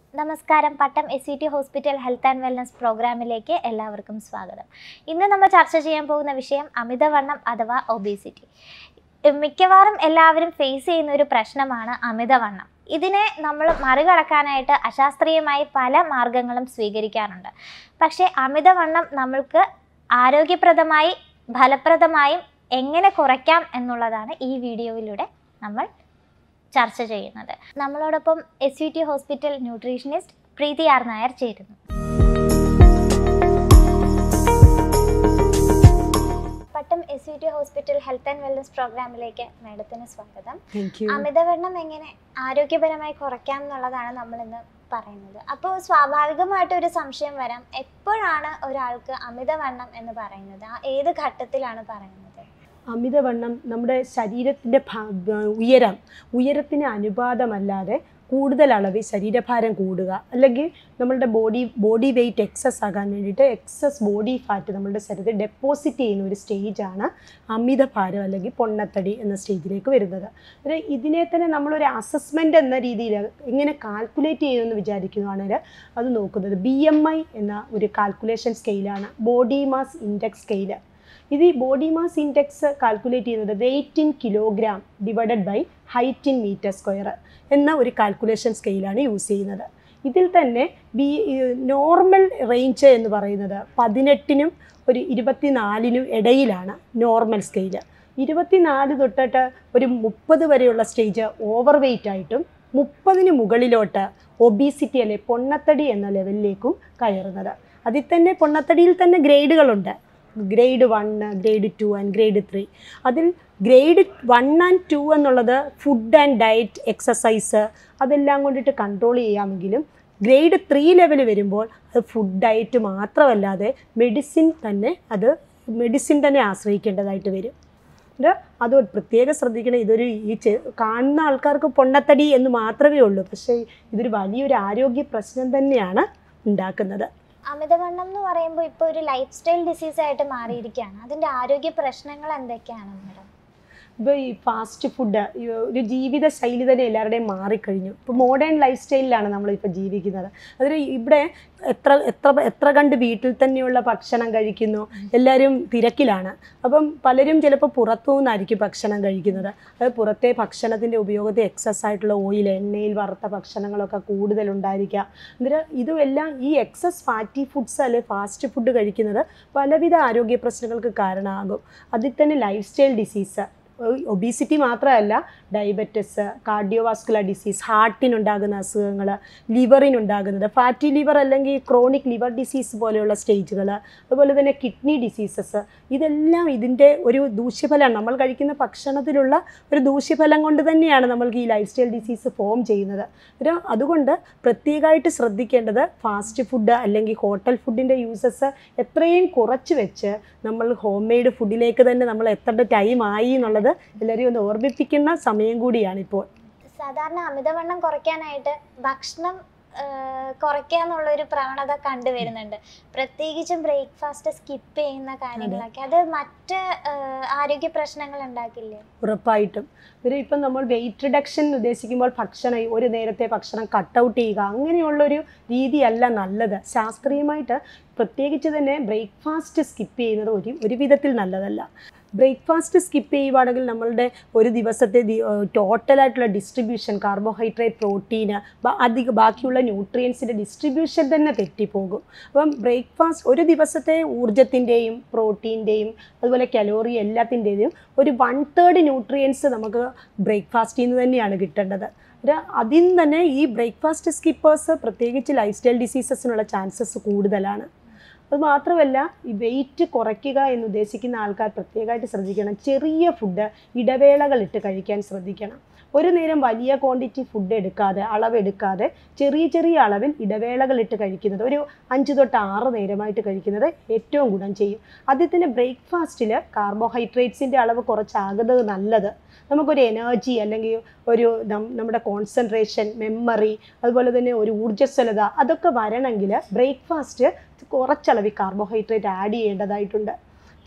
നമസ്കാരം Pattom S C T hospital health and wellness പ്രോഗ്രാമിലേക്ക് എല്ലാവർക്കും സ്വാഗതം ഇന്ന് നമ്മൾ ചർച്ച ചെയ്യാൻ പോകുന്ന വിഷയം അമിതവണ്ണം അഥവാ ഒബീസിറ്റി മിക്കവാറും എല്ലാവരും ഫേസ് ചെയ്യുന്ന ഒരു പ്രശ്നമാണ് അമിതവണ്ണം ഇതിനെ നമ്മൾ മറികടക്കാനായിട്ട് അശാസ്ത്രീയമായി പല മാർഗങ്ങളും സ്വീകരിക്കാറുണ്ട് പക്ഷേ അമിതവണ്ണം നമ്മൾക്ക് ആരോഗ്യപ്രദമായി ഫലപ്രദമായും എങ്ങനെ കുറയ്ക്കാം എന്നുള്ളതാണ് ഈ വീഡിയോയിലൂടെ നമ്മൾ ചർച്ച ചെയ്യുന്നത് നമ്മളോടൊപ്പം S U T hospital nutritionist Preethi R Nair ചേരുന്നു Pattom S U T hospital health and wellness പ്രോഗ്രാമിലേക്ക് മാഡത്തിന് സ്വാഗതം താങ്ക് യു അമിതവണ്ണം എങ്ങനെ ആരോഗ്യപരമായി കുറയ്ക്കാം എന്നുള്ളതാണ് നമ്മൾ ഇന്ന് പറയുന്നത് അപ്പോൾ സ്വാഭാവികമായിട്ട് ഒരു സംശയം വരാം എപ്പോഴാണ് ഒരാൾക്ക് അമിതവണ്ണം എന്ന് പറയുന്നത് ആ ഏത് ഘട്ടത്തിലാണ് പറയുന്നത് അമിതവണ്ണം നമ്മുടെ ശരീരത്തിൻ്റെ ഉയരം ഉയരത്തിന് അനുപാതമല്ലാതെ കൂടുതൽ അളവിൽ ശരീരഭാരം കൂടുക അല്ലെങ്കിൽ നമ്മളുടെ ബോഡി ബോഡി വെയിറ്റ് എക്സസ് ആകാൻ വേണ്ടിയിട്ട് എക്സസ് ബോഡി ഫാറ്റ് നമ്മളുടെ ശരീരത്തിൽ ഡെപ്പോസിറ്റ് ചെയ്യുന്ന ഒരു സ്റ്റേജാണ് അമിതഭാരം അല്ലെങ്കിൽ പൊണ്ണത്തടി എന്ന സ്റ്റേജിലേക്ക് വരുന്നത് അത് ഇതിനെ തന്നെ നമ്മളൊരു അസസ്മെൻ്റ് എന്ന രീതിയിൽ എങ്ങനെ കാൽക്കുലേറ്റ് ചെയ്യുമെന്ന് വിചാരിക്കുന്നതാണെങ്കിൽ അത് നോക്കുന്നത് ബി എം ഐ എന്ന ഒരു കാൽക്കുലേഷൻ സ്കെയിലാണ് ബോഡി മാസ് ഇൻഡെക്സ് സ്കെയില് ഇത് ഈ ബോഡി മാസ് ഇൻഡെക്സ് കാൽക്കുലേറ്റ് ചെയ്യുന്നത് weight in kilogram divided by height in metre square എന്ന ഒരു കാൽക്കുലേഷൻ സ്കെയിലാണ് യൂസ് ചെയ്യുന്നത് ഇതിൽ തന്നെ ബി നോർമൽ റേഞ്ച് എന്ന് പറയുന്നത് പതിനെട്ടിനും ഒരു ഇരുപത്തിനാലിനും ഇടയിലാണ് നോർമൽ സ്കെയില് ഇരുപത്തിനാല് തൊട്ടിട്ട് ഒരു മുപ്പത് വരെയുള്ള സ്റ്റേജ് ഓവർ വെയ്റ്റ് ആയിട്ടും മുപ്പതിന് മുകളിലോട്ട് ഒബീസിറ്റി അല്ലെ പൊണ്ണത്തടി എന്ന ലെവലിലേക്കും കയറുന്നത് അതിൽ തന്നെ പൊണ്ണത്തടിയിൽ തന്നെ ഗ്രേഡുകളുണ്ട് grade one grade two and grade three അതിൽ ഗ്രേഡ് വൺ ആൻഡ് ടു എന്നുള്ളത് ഫുഡ് ആൻഡ് ഡയറ്റ് എക്സസൈസ് അതെല്ലാം കൊണ്ടിട്ട് കൺട്രോൾ ചെയ്യാമെങ്കിലും ഗ്രേഡ് ത്രീ ലെവൽ വരുമ്പോൾ അത് ഫുഡ് ഡയറ്റ് മാത്രമല്ലാതെ മെഡിസിൻ തന്നെ അത് മെഡിസിൻ തന്നെ ആശ്രയിക്കേണ്ടതായിട്ട് വരും ഇത് അത് പ്രത്യേകം ശ്രദ്ധിക്കണം ഇതൊരു ഈ ചെ കാണുന്ന ആൾക്കാർക്ക് പൊണ്ണത്തടി എന്ന് മാത്രമേ ഉള്ളൂ പക്ഷേ ഇതൊരു വലിയൊരു ആരോഗ്യ പ്രശ്നം തന്നെയാണ് ഉണ്ടാക്കുന്നത് അമിതവണ്ണം എന്ന് പറയുമ്പോൾ ഇപ്പോൾ ഒരു ലൈഫ് സ്റ്റൈൽ ഡിസീസ് ആയിട്ട് മാറിയിരിക്കുകയാണ് അതിന്റെ ആരോഗ്യ പ്രശ്നങ്ങൾ എന്തൊക്കെയാണ് മാഡം ഇപ്പോൾ ഈ ഫാസ്റ്റ് ഫുഡ് ഒരു ജീവിത ശൈലി തന്നെ എല്ലാവരുടെയും മാറിക്കഴിഞ്ഞു ഇപ്പോൾ മോഡേൺ ലൈഫ് സ്റ്റൈലിലാണ് നമ്മളിപ്പോൾ ജീവിക്കുന്നത് അതിൽ ഇവിടെ എത്ര എത്ര എത്ര കണ്ട് വീട്ടിൽ തന്നെയുള്ള ഭക്ഷണം കഴിക്കുന്നു എല്ലാവരും തിരക്കിലാണ് അപ്പം പലരും ചിലപ്പോൾ പുറത്തു നിന്നായിരിക്കും ഭക്ഷണം കഴിക്കുന്നത് അത് പുറത്തെ ഭക്ഷണത്തിൻ്റെ ഉപയോഗത്തെ എക്സസ് ആയിട്ടുള്ള ഓയിൽ എണ്ണയിൽ വറുത്ത ഭക്ഷണങ്ങളൊക്കെ കൂടുതലുണ്ടായിരിക്കുക എന്നിട്ട് ഇതുമെല്ലാം ഈ എക്സസ് ഫാറ്റി ഫുഡ്സ് അല്ലെ ഫാസ്റ്റ് ഫുഡ് കഴിക്കുന്നത് പലവിധ ആരോഗ്യ പ്രശ്നങ്ങൾക്ക് കാരണമാകും അതിൽ തന്നെ ലൈഫ് സ്റ്റൈൽ ഡിസീസ് ഒബീസിറ്റി മാത്രമല്ല ഡയബറ്റിസ് കാർഡിയോവാസ്കുലർ ഡിസീസ് ഹാർട്ടിനുണ്ടാകുന്ന അസുഖങ്ങൾ ലിവറിനുണ്ടാകുന്നത് ഫാറ്റി ലിവർ അല്ലെങ്കിൽ ക്രോണിക് ലിവർ ഡിസീസ് പോലെയുള്ള സ്റ്റേജുകൾ അതുപോലെ തന്നെ കിഡ്നി ഡിസീസസ് ഇതെല്ലാം ഇതിൻ്റെ ഒരു ദൂഷ്യഫലമാണ് നമ്മൾ കഴിക്കുന്ന ഭക്ഷണത്തിലുള്ള ഒരു ദൂഷ്യഫലം കൊണ്ട് തന്നെയാണ് നമ്മൾക്ക് ഈ ലൈഫ് സ്റ്റൈൽ ഡിസീസ് ഫോം ചെയ്യുന്നത് ഒരു അതുകൊണ്ട് പ്രത്യേകമായിട്ട് ശ്രദ്ധിക്കേണ്ടത് ഫാസ്റ്റ് ഫുഡ് അല്ലെങ്കിൽ ഹോട്ടൽ ഫുഡിൻ്റെ യൂസസ് എത്രയും കുറച്ച് വെച്ച് നമ്മൾ ഹോം മെയ്ഡ് ഫുഡിലേക്ക് തന്നെ നമ്മൾ എത്തേണ്ട ടൈം ആയി എന്നുള്ളത് എല്ലാവരെയും ഒന്ന് ഓർമ്മിപ്പിക്കുന്ന സമയം കൂടിയാണ് ഇപ്പോൾ സാധാരണ അമിതവണ്ണം കുറയ്ക്കാനായിട്ട് ഭക്ഷണം കുറയ്ക്കുക എന്നുള്ള ഒരു പ്രവണത കണ്ടുവരുന്നുണ്ട് പ്രത്യേകിച്ചും ബ്രേക്ക്ഫാസ്റ്റ് സ്കിപ്പ് ചെയ്യുന്ന കാര്യങ്ങളൊക്കെ അത് മറ്റ് ആഹ്, ആരോഗ്യ പ്രശ്നങ്ങൾ ഉണ്ടാക്കില്ലേ ഉറപ്പായിട്ടും ഒരു ഇപ്പം നമ്മൾ വെയിറ്റ് റിഡക്ഷൻ ഉദ്ദേശിക്കുമ്പോൾ ഭക്ഷണം ഒരു നേരത്തെ ഭക്ഷണം കട്ട് ഔട്ട് ചെയ്യുക അങ്ങനെയുള്ളൊരു രീതിയല്ല നല്ലത് ശാസ്ത്രീയമായിട്ട് പ്രത്യേകിച്ച് തന്നെ ബ്രേക്ക്ഫാസ്റ്റ് സ്കിപ്പ് ചെയ്യുന്നത് ഒരു ഒരു വിധത്തിൽ നല്ലതല്ല ബ്രേക്ക്ഫാസ്റ്റ് സ്കിപ്പ് ചെയ്യുവാണെങ്കിൽ നമ്മളുടെ ഒരു ദിവസത്തെ ടോട്ടലായിട്ടുള്ള ഡിസ്ട്രിബ്യൂഷൻ കാർബോഹൈഡ്രേറ്റ് പ്രോട്ടീന് അധിക ബാക്കിയുള്ള ന്യൂട്രിയൻസിൻ്റെ ഡിസ്ട്രിബ്യൂഷൻ തന്നെ തെറ്റിപ്പോകും അപ്പം ബ്രേക്ക്ഫാസ്റ്റ് ഒരു ദിവസത്തെ ഊർജത്തിൻ്റെയും പ്രോട്ടീൻ്റെയും അതുപോലെ കലോറി എല്ലാത്തിൻ്റെയും ഒരു വൺ തേർഡ് ന്യൂട്രിയൻസ് നമുക്ക് ബ്രേക്ക്ഫാസ്റ്റിൽ നിന്ന് തന്നെയാണ് കിട്ടേണ്ടത് ഒരു അതിൽ നിന്ന് തന്നെ ഈ ബ്രേക്ക്ഫാസ്റ്റ് സ്കിപ്പേഴ്സ് പ്രത്യേകിച്ച് ലൈഫ് സ്റ്റൈൽ ഡിസീസസിനുള്ള ചാൻസസ് കൂടുതലാണ് അത് മാത്രമല്ല ഈ വെയിറ്റ് കുറയ്ക്കുക എന്ന് ഉദ്ദേശിക്കുന്ന ആൾക്കാർ പ്രത്യേകമായിട്ട് ശ്രദ്ധിക്കണം ചെറിയ ഫുഡ് ഇടവേളകളിട്ട് കഴിക്കാൻ ശ്രദ്ധിക്കണം ഒരു നേരം വലിയ ക്വാണ്ടിറ്റി ഫുഡ് എടുക്കാതെ അളവെടുക്കാതെ ചെറിയ ചെറിയ അളവിൽ ഇടവേളകളിട്ട് കഴിക്കുന്നത് ഒരു അഞ്ച് തൊട്ട് ആറ് നേരമായിട്ട് കഴിക്കുന്നത് ഏറ്റവും ഗുണം ചെയ്യും അതിൽ തന്നെ ബ്രേക്ക്ഫാസ്റ്റിൽ കാർബോഹൈഡ്രേറ്റ്സിൻ്റെ അളവ് കുറച്ചാകുന്നത് നല്ലത് നമുക്കൊരു എനർജി അല്ലെങ്കിൽ ഒരു നം- നമ്മുടെ കോൺസെൻട്രേഷൻ മെമ്മറി അതുപോലെ തന്നെ ഒരു ഊർജ്ജസ്വലത അതൊക്കെ വരണമെങ്കിൽ ബ്രേക്ക്ഫാസ്റ്റ് കുറച്ചളവിൽ കാർബോഹൈഡ്രേറ്റ് ആഡ് ചെയ്യേണ്ടതായിട്ടുണ്ട്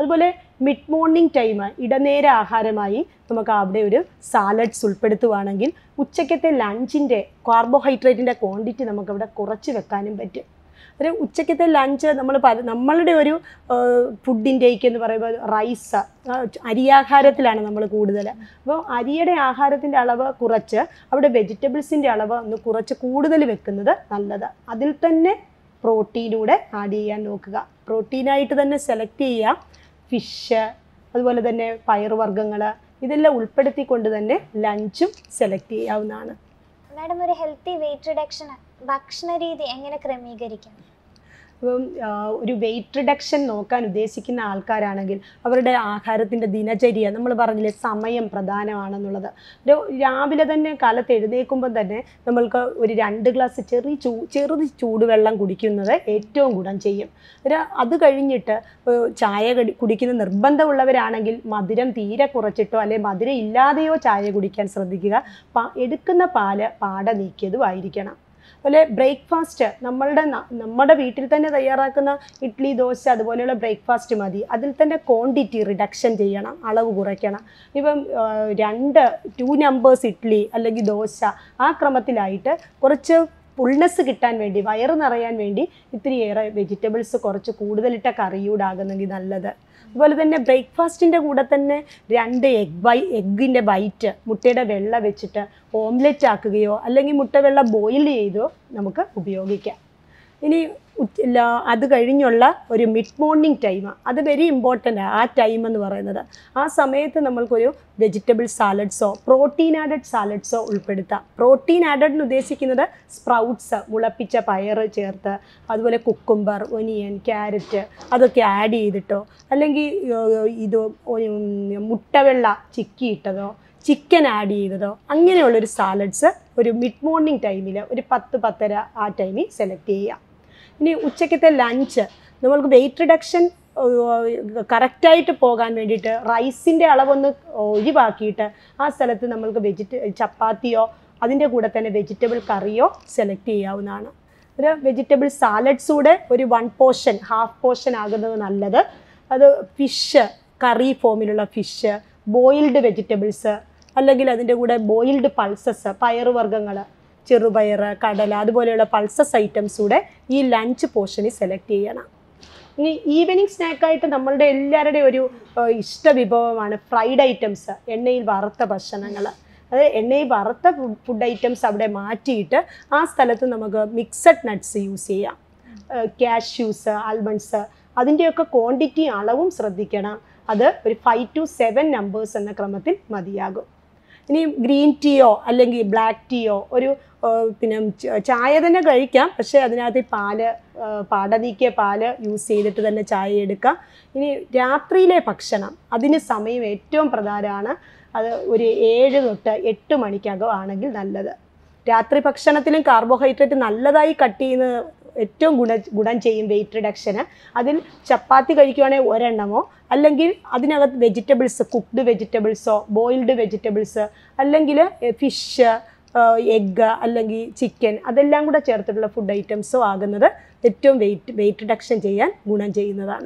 അതുപോലെ മിഡ് മോർണിംഗ് ടൈം ഇടനേര ആഹാരമായി നമുക്ക് അവിടെ ഒരു സാലഡ്സ് ഉൾപ്പെടുത്തുവാണെങ്കിൽ ഉച്ചക്കത്തെ ലഞ്ചിൻ്റെ കാർബോഹൈഡ്രേറ്റിൻ്റെ ക്വാണ്ടിറ്റി നമുക്കവിടെ കുറച്ച് വെക്കാനും പറ്റും ഒരു ഉച്ചക്കത്തെ ലഞ്ച് നമ്മൾ പല നമ്മളുടെ ഒരു ഫുഡ് ഇൻടേക്ക് എന്ന് പറയുമ്പോൾ റൈസ് അരിയാഹാരത്തിലാണ് നമ്മൾ കൂടുതൽ അപ്പോൾ അരിയുടെ ആഹാരത്തിൻ്റെ അളവ് കുറച്ച് അവിടെ വെജിറ്റബിൾസിൻ്റെ അളവ് ഒന്ന് കുറച്ച് കൂടുതൽ വെക്കുന്നത് നല്ലത് അതിൽ തന്നെ പ്രോട്ടീനൂടെ ആഡ് ചെയ്യാൻ നോക്കുക പ്രോട്ടീനായിട്ട് തന്നെ സെലക്ട് ചെയ്യുക ഫിഷ് അതുപോലെ തന്നെ പയറുവർഗ്ഗങ്ങൾ ഇതെല്ലാം ഉൾപ്പെടുത്തിക്കൊണ്ട് തന്നെ ലഞ്ചും സെലക്ട് ചെയ്യാവുന്നതാണ് മാഡം ഒരു ഹെൽത്തി വെയിറ്റ് റിഡക്ഷന് ഭക്ഷണ രീതി എങ്ങനെ ക്രമീകരിക്കാം അപ്പം ആ, ഒരു വെയിറ്റ് റിഡക്ഷൻ നോക്കാൻ ഉദ്ദേശിക്കുന്ന ആൾക്കാരാണെങ്കിൽ അവരുടെ ആഹാരത്തിൻ്റെ ദിനചര്യ നമ്മൾ പറഞ്ഞില്ലേ സമയം പ്രധാനമാണെന്നുള്ളത് ഒരു രാവിലെ തന്നെ കാലത്ത് എഴുന്നേൽക്കുമ്പോൾ തന്നെ നമ്മൾക്ക് ഒരു രണ്ട് ഗ്ലാസ് ചെറിയ ചൂ ചെറുത് ചൂടുവെള്ളം കുടിക്കുന്നത് ഏറ്റവും ഗുണം ചെയ്യും ഒരു അത് കഴിഞ്ഞിട്ട് ഏഹ്, ചായ കടി കുടിക്കുന്ന നിർബന്ധമുള്ളവരാണെങ്കിൽ മധുരം തീരെ കുറച്ചിട്ടോ അല്ലെങ്കിൽ മധുരം ഇല്ലാതെയോ ചായ കുടിക്കാൻ ശ്രദ്ധിക്കുക പാ എടുക്കുന്ന പാല് പാട നീക്കിയതുമായിരിക്കണം അതുപോലെ ബ്രേക്ക്ഫാസ്റ്റ് നമ്മളുടെ ന- നമ്മുടെ വീട്ടിൽ തന്നെ തയ്യാറാക്കുന്ന ഇഡ്ഡലി ദോശ അതുപോലെയുള്ള ബ്രേക്ക്ഫാസ്റ്റ് മതി അതിൽ തന്നെ ക്വാണ്ടിറ്റി റിഡക്ഷൻ ചെയ്യണം അളവ് കുറയ്ക്കണം ഇപ്പം ആ, രണ്ട് ടു നമ്പേഴ്സ് ഇഡ്ഡലി അല്ലെങ്കിൽ ദോശ ആ ക്രമത്തിലായിട്ട് കുറച്ച് ഫുൾനെസ് കിട്ടാൻ വേണ്ടി വയറ് നിറയാൻ വേണ്ടി ഇത്തിരിയേറെ വെജിറ്റബിൾസ് കുറച്ച് കൂടുതലിട്ട കറിയൂടാകുന്നെങ്കിൽ നല്ലത് അതുപോലെ തന്നെ ബ്രേക്ക്ഫാസ്റ്റിൻ്റെ കൂടെ തന്നെ രണ്ട് എഗ് ബൈ എഗ്ഗിൻ്റെ ബൈറ്റ് മുട്ടയുടെ വെള്ള വെച്ചിട്ട് ഓംലെറ്റ് ആക്കുകയോ അല്ലെങ്കിൽ മുട്ട വെള്ള ബോയിൽ ചെയ്തോ നമുക്ക് ഉപയോഗിക്കാം ഇനി ഉച്ച- ല- അത് കഴിഞ്ഞുള്ള ഒരു മിഡ് മോർണിംഗ് ടൈം അത് വെരി ഇമ്പോർട്ടൻ്റ് ആ ടൈം എന്ന് പറയുന്നത് ആ സമയത്ത് നമ്മൾക്കൊരു വെജിറ്റബിൾ സാലഡ്സോ പ്രോട്ടീൻ ആഡഡ് സാലഡ്സോ ഉൾപ്പെടുത്താം പ്രോട്ടീൻ ആഡഡ് എന്ന് ഉദ്ദേശിക്കുന്നത് സ്പ്രൗട്ട്സ് മുളപ്പിച്ച പയറ് ചേർത്ത് അതുപോലെ കുക്കുംബർ ഒനിയൻ ക്യാരറ്റ് അതൊക്കെ ആഡ് ചെയ്തിട്ടോ അല്ലെങ്കിൽ ഏർ, ഇത് ഉം, മുട്ടവെള്ള ചിക്കിയിട്ടതോ ചിക്കൻ ആഡ് ചെയ്തതോ അങ്ങനെയുള്ളൊരു സാലഡ്സ് ഒരു മിഡ് മോർണിംഗ് ടൈമിൽ ഒരു പത്ത് പത്തര ആ ടൈമിൽ സെലക്ട് ചെയ്യാം ഇനി ഉച്ചക്കത്തെ ലഞ്ച് നമ്മൾക്ക് വെയിറ്റ് റിഡക്ഷൻ കറക്റ്റായിട്ട് പോകാൻ വേണ്ടിയിട്ട് റൈസിൻ്റെ അളവൊന്ന് ഒഴിവാക്കിയിട്ട് ആ സ്ഥലത്ത് നമ്മൾക്ക് വെജിറ്റ ചപ്പാത്തിയോ അതിൻ്റെ കൂടെ തന്നെ വെജിറ്റബിൾ കറിയോ സെലക്ട് ചെയ്യാവുന്നതാണ് ഒരു വെജിറ്റബിൾ സാലഡ്സ് കൂടെ ഒരു വൺ പോർഷൻ ഹാഫ് പോർഷൻ ആകുന്നത് നല്ലത് അത് ഫിഷ് കറി ഫോമിലുള്ള ഫിഷ് ബോയിൽഡ് വെജിറ്റബിൾസ് അല്ലെങ്കിൽ അതിൻ്റെ കൂടെ ബോയിൽഡ് പൾസസ് പയറുവർഗ്ഗങ്ങൾ ചെറുപയർ കടല അതുപോലെയുള്ള പൾസസ് ഐറ്റംസ് കൂടെ ഈ ലഞ്ച് പോർഷനിൽ സെലക്ട് ചെയ്യണം ഇനി ഈവനിങ് സ്നാക്കായിട്ട് നമ്മളുടെ എല്ലാവരുടെയും ഒരു ഏഹ്, ഇഷ്ട വിഭവമാണ് ഫ്രൈഡ് ഐറ്റംസ് എണ്ണയിൽ വറുത്ത ഭക്ഷണങ്ങൾ അത് എണ്ണയിൽ വറുത്ത ഫുഡ് ഐറ്റംസ് അവിടെ മാറ്റിയിട്ട് ആ സ്ഥലത്ത് നമുക്ക് മിക്സഡ് നട്ട്സ് യൂസ് ചെയ്യാം ക്യാഷ്യൂസ് ആൽമണ്ട്സ് അതിൻ്റെയൊക്കെ ക്വാണ്ടിറ്റി അളവും ശ്രദ്ധിക്കണം അത് ഒരു ഫൈവ് ടു സെവൻ നമ്പേഴ്സ് എന്ന ക്രമത്തിൽ മതിയാകും ഇനി ഗ്രീൻ ടീയോ അല്ലെങ്കിൽ ബ്ലാക്ക് ടീയോ ഒരു ആ, പിന്നെ ച- ചായ തന്നെ കഴിക്കാം പക്ഷേ അതിനകത്ത് ഈ പാല് ആ, പാട നീക്കിയ പാല് യൂസ് ചെയ്തിട്ട് തന്നെ ചായ എടുക്കാം ഇനി രാത്രിയിലെ ഭക്ഷണം അതിന് സമയം ഏറ്റവും പ്രധാനമാണ് അത് ഒരു ഏഴ് തൊട്ട് എട്ട് മണിക്കകം ആണെങ്കിൽ നല്ലത് രാത്രി ഭക്ഷണത്തിലും കാർബോഹൈഡ്രേറ്റ് നല്ലതായി കട്ട് ചെയ്യുന്നത് ഏറ്റവും ഗുണ ഗുണം ചെയ്യും വെയിറ്റ് റിഡക്ഷന് അതിൽ ചപ്പാത്തി കഴിക്കുവാണെങ്കിൽ ഒരെണ്ണമോ അല്ലെങ്കിൽ അതിനകത്ത് വെജിറ്റബിൾസ് കുക്ക്ഡ് വെജിറ്റബിൾസോ ബോയിൽഡ് വെജിറ്റബിൾസ് അല്ലെങ്കിൽ ഫിഷ് എഗ്ഗ് അല്ലെങ്കിൽ ചിക്കൻ അതെല്ലാം കൂടെ ചേർത്തിട്ടുള്ള ഫുഡ് ഐറ്റംസോ ആകുന്നത് ഏറ്റവും വെയിറ്റ് വെയിറ്റ് റിഡക്ഷൻ ചെയ്യാൻ ഗുണം ചെയ്യുന്നതാണ്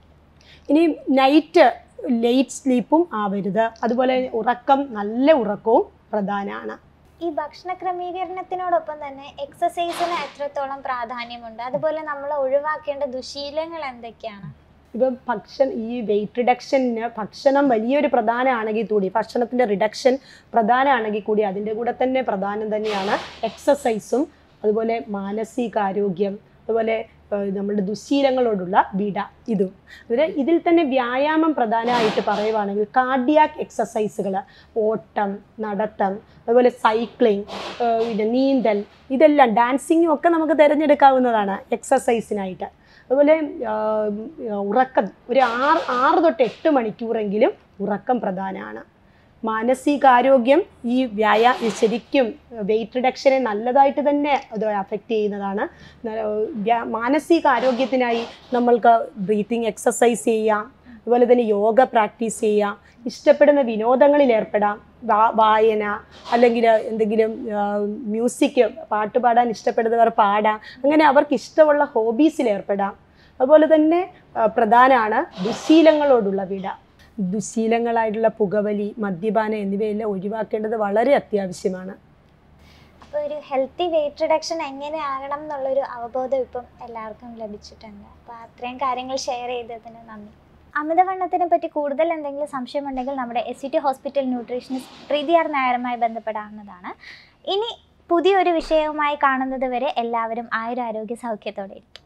ഇനി നൈറ്റ് ലേറ്റ് സ്ലീപ്പും ആവരുത് അതുപോലെ ഉറക്കം നല്ല ഉറക്കവും പ്രധാനമാണ് ഈ ഭക്ഷണ ക്രമീകരണത്തിനോടൊപ്പം തന്നെ എക്സസൈസിന് എത്രത്തോളം പ്രാധാന്യമുണ്ട് അതുപോലെ നമ്മൾ ഒഴിവാക്കേണ്ട ദുശീലങ്ങൾ എന്തൊക്കെയാണ് ഇപ്പം ഭക്ഷണം ഈ വെയിറ്റ് റിഡക്ഷന് ഭക്ഷണം വലിയൊരു പ്രധാനമാണെങ്കിൽ കൂടി ഭക്ഷണത്തിൻ്റെ റിഡക്ഷൻ പ്രധാനമാണെങ്കിൽ കൂടി അതിൻ്റെ കൂടെ തന്നെ പ്രധാനം തന്നെയാണ് എക്സസൈസും അതുപോലെ മാനസികാരോഗ്യം അതുപോലെ ഏഹ്, നമ്മുടെ ദുശീലങ്ങളോടുള്ള വിട ഇതും അതായത് ഇതിൽ തന്നെ വ്യായാമം പ്രധാനമായിട്ട് പറയുവാണെങ്കിൽ കാർഡിയാക് എക്സസൈസുകൾ ഓട്ടം നടത്തം അതുപോലെ സൈക്ലിംഗ് പിന്നെ നീന്തൽ ഇതെല്ലാം ഡാൻസിങ്ങും ഒക്കെ നമുക്ക് തിരഞ്ഞെടുക്കാവുന്നതാണ് എക്സസൈസിനായിട്ട് അതുപോലെ ആ, ഉറക്കം ഒരു ആറ് ആറ് തൊട്ട് എട്ട് മണിക്കൂറെങ്കിലും ഉറക്കം പ്രധാനമാണ് മാനസികാരോഗ്യം ഈ വ്യായാ ഈ ശരിക്കും വെയിറ്റ് റിഡക്ഷനെ നല്ലതായിട്ട് തന്നെ അത് അഫക്റ്റ് ചെയ്യുന്നതാണ് ന- വ്യാ- മാനസികാരോഗ്യത്തിനായി നമ്മൾക്ക് ബ്രീത്തിങ് എക്സസൈസ് ചെയ്യാം അതുപോലെ തന്നെ യോഗ പ്രാക്ടീസ് ചെയ്യാം ഇഷ്ടപ്പെടുന്ന വിനോദങ്ങളിൽ ഏർപ്പെടാം വാ- വായന അല്ലെങ്കിൽ എന്തെങ്കിലും മ്യൂസിക് പാട്ട് പാടാൻ ഇഷ്ടപ്പെടുന്നവർ പാടാം അങ്ങനെ അവർക്ക് ഇഷ്ടമുള്ള ഹോബീസിൽ ഏർപ്പെടാം അതുപോലെ തന്നെ ആ, പ്രധാനമാണ് ദുശീലങ്ങളോടുള്ള വിട ദുശീലങ്ങളായിട്ടുള്ള പുകവലി മദ്യപാനം എന്നിവയെല്ലാം ഒഴിവാക്കേണ്ടത് വളരെ അത്യാവശ്യമാണ് അപ്പോൾ ഒരു ഹെൽത്തി വെയിറ്റ് റിഡക്ഷൻ എങ്ങനെയാകണം എന്നുള്ളൊരു അവബോധം ഇപ്പം എല്ലാവർക്കും ലഭിച്ചിട്ടുണ്ട് അപ്പോൾ അത്രയും കാര്യങ്ങൾ ഷെയർ ചെയ്തതിന് നന്ദി അമിതവണ്ണത്തിനെ പറ്റി കൂടുതൽ എന്തെങ്കിലും സംശയമുണ്ടെങ്കിൽ നമ്മുടെ S C T hospital nutritionist Preethi R നായരുമായി ബന്ധപ്പെടാവുന്നതാണ് ഇനി പുതിയൊരു വിഷയവുമായി കാണുന്നത് വരെ എല്ലാവരും ആയുരാരോഗ്യ സൗഖ്യത്തോടെ ഇരിക്കും